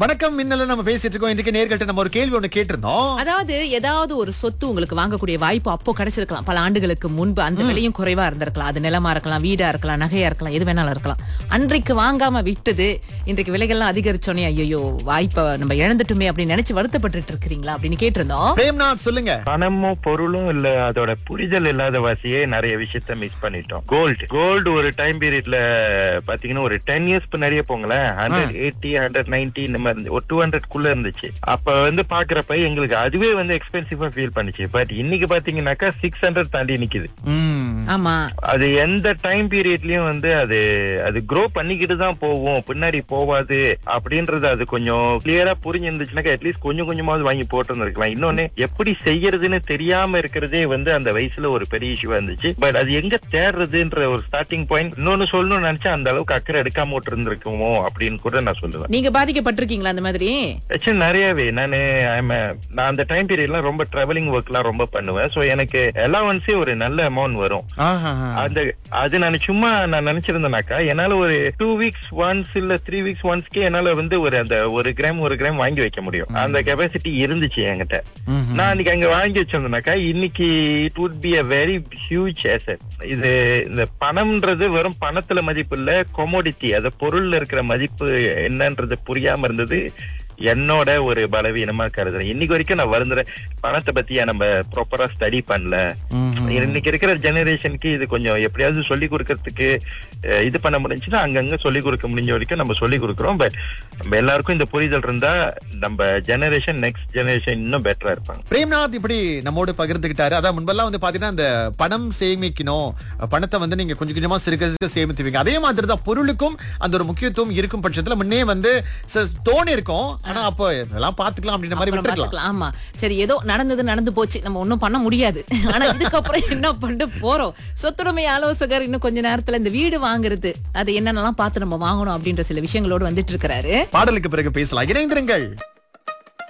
வணக்கம் மின்னல நம்ம பேசிட்டு இருக்கோம் இன்றைக்கு நேர்கள்ட்ட நம்ம ஒரு கேள்வி ஒண்ணு கேட்டிருந்தோம் அதாவது ஏதாவது ஒரு சொத்து உங்களுக்கு வாங்கக்கூடிய வாய்ப்பு அப்போ கிடைச்சிருக்கலாம் பல ஆண்டுகளுக்கு முன்பு அந்த விலையும் குறைவா இருந்திருக்கலாம் அது நிலமா இருக்கலாம் வீடா இருக்கலாம் நகையா இருக்கலாம் எது வேணாலும் இருக்கலாம் அன்றைக்கு வாங்காம விட்டது இன்றைக்கு விலைகள்லாம் அதிகரிச்சோனே ஐயோ வாய்ப்பை நம்ம இழந்துட்டுமே அப்படின்னு நினைச்சு வருத்தப்பட்டுட்டு இருக்கிறீங்களா அப்படின்னு கேட்டிருந்தோம் பிரேம்நாத் சொல்லுங்க பணமும் பொருளும் இல்ல அதோட புரிதல் இல்லாத வாசியே நிறைய விஷயத்த மிஸ் பண்ணிட்டோம் கோல்டு கோல்டு ஒரு டைம் பீரியட்ல பாத்தீங்கன்னா ஒரு டென் இயர்ஸ் நிறைய போங்களேன் ஹண்ட்ரட் எயிட்டி ஹண்ட்ரட் நைன்டி இந்த மாதிரி இருந்து- ஒரு டூ ஹண்ட்ரட் குள்ள இருந்துச்சு அப்ப வந்து பாக்குறப்ப எங்களுக்கு அதுவே வந்து எக்ஸ்பென்சிவா ஃபீல் பண்ணுச்சு பட் இன்னைக்கு பாத்தீங்கன்னாக்கா சிக்ஸ் ஹண்ட்ரட் தாண்டி நிக்குது ம். ஆமா அது எந்த டைம் பீரியட்லயும் வந்து அது அது க்ரோ பண்ணிக்கிட்டு தான் போகும் பின்னாடி போவாது அப்படின்றது அது கொஞ்சம் கிளியரா புரிஞ்சிருந்துச்சுனாக்கா அட்லீஸ்ட் கொஞ்சம் கொஞ்சமாவது வாங்கி போட்டு இருந்திருக்கலாம் இன்னொன்னு எப்படி செய்யறதுன்னு தெரியாம இருக்கிறதே வந்து அந்த வயசுல ஒரு பெரிய இஷ்யூவா இருந்துச்சு பட் அது எங்க தேடுறதுன்ற ஒரு ஸ்டார்டிங் பாயிண்ட் இன்னொன்னு சொல்லணும்னு நினைச்சா அந்த அளவுக்கு அக்கறை எடுக்காம விட்டு இருந்திருக்குமோ அப்படின்னு கூட நான் சொல்லுவேன் நீங்க பாதிக்கப்பட்டிருக்கீங்களா அந்த மாதிரி ஆக்சுவலி நிறையவே நானு I'm a- நான் அந்த டைம் பீரியட்லாம் ரொம்ப டிராவலிங் ஒர்க்லாம் ரொம்ப பண்ணுவேன் சோ எனக்கு அலவன்ஸே ஒரு நல்ல அமௌண்ட் வரும் ஆஹாஹா. அந்த அது நான் சும்மா நான் நினைச்சிருந்தேனாக்கா என்னால ஒரு டூ வீக்ஸ் ஒன்ஸ் இல்ல த்ரீ வீக்ஸ் ஒன்ஸ்க்கே என்னால வந்து ஒரு அந்த ஒரு கிராம் ஒரு கிராம் வாங்கி வைக்க முடியும் அந்த கெபாசிட்டி இருந்துச்சு என்கிட்ட ம்ஹும். நான் அன்னைக்கு அங்க வாங்கி வச்சிருந்தேனாக்கா இன்னைக்கு it would be a very huge asset இது இந்த பணம்ன்றது வெறும் பணத்துல மதிப்பு இல்ல கொமோடிட்டி அது பொருள்ல இருக்கிற மதிப்பு என்னன்றது புரியாம இருந்தது என்னோட ஒரு பலவீனமா கருதுறேன் இன்னைக்கு வரைக்கும் நான் வருந்துறேன் பணத்தை பத்தியா நம்ம ப்ராப்பரா ஸ்டடி பண்ணல ம்ஹும். இன்னைக்கு இருக்கிற ஜெனரேஷனுக்கு இது கொஞ்சம் எப்படியாவது சொல்லி கொடுக்கறதுக்கு அஹ், இது பண்ண முடிஞ்சுன்னா அங்கங்க சொல்லி கொடுக்க முடிஞ்ச வரைக்கும் நம்ம சொல்லி கொடுக்குறோம் பட் நம்ம எல்லாருக்கும் இந்த புரிதல் இருந்தா நம்ம ஜெனரேஷன் நெக்ஸ்ட் ஜெனரேஷன் இன்னும் பெட்டரா இருப்பாங்க பிரேம்நாத் இப்படி நம்மோடு பகிர்ந்துகிட்டாரு அதான் முன்பெல்லாம் வந்து பாத்தீங்கன்னா இந்த பணம் சேமிக்கணும் பணத்தை வந்து நீங்க கொஞ்சம் கொஞ்சமா சிறுக சிறுக சேமித்துவீங்க அதே மாதிரி தான் பொருளுக்கும் அந்த ஒரு முக்கியத்துவம் இருக்கும் பட்சத்துல முன்னே வந்து ச- தோணி இருக்கும் ஆனா அப்போ இதெல்லாம் பாத்துக்கலாம் அப்படின்ற மாதிரி அப்புறம் விட்டுருக்கலாம் பார்த்துக்கலாம். ஆமா சரி ஏதோ நடந்தது நடந்து போச்சு நம்ம ஒண்ணும் பண்ண முடியாது ஆனா இதுக்கப்புறம் என்ன பண்ண போறோம் சொத்துடைமை ஆலோசகர் இன்னும் கொஞ்ச நேரத்துல இந்த வீடு வாங்குறது அது என்னென்னலாம் பார்த்து நம்ம வாங்கணும் அப்படின்ற சில விஷயங்களோடு வந்துட்டு இருக்கிறாரு பாடலுக்கு பிறகு பேசலாம் இணைந்திருங்கள்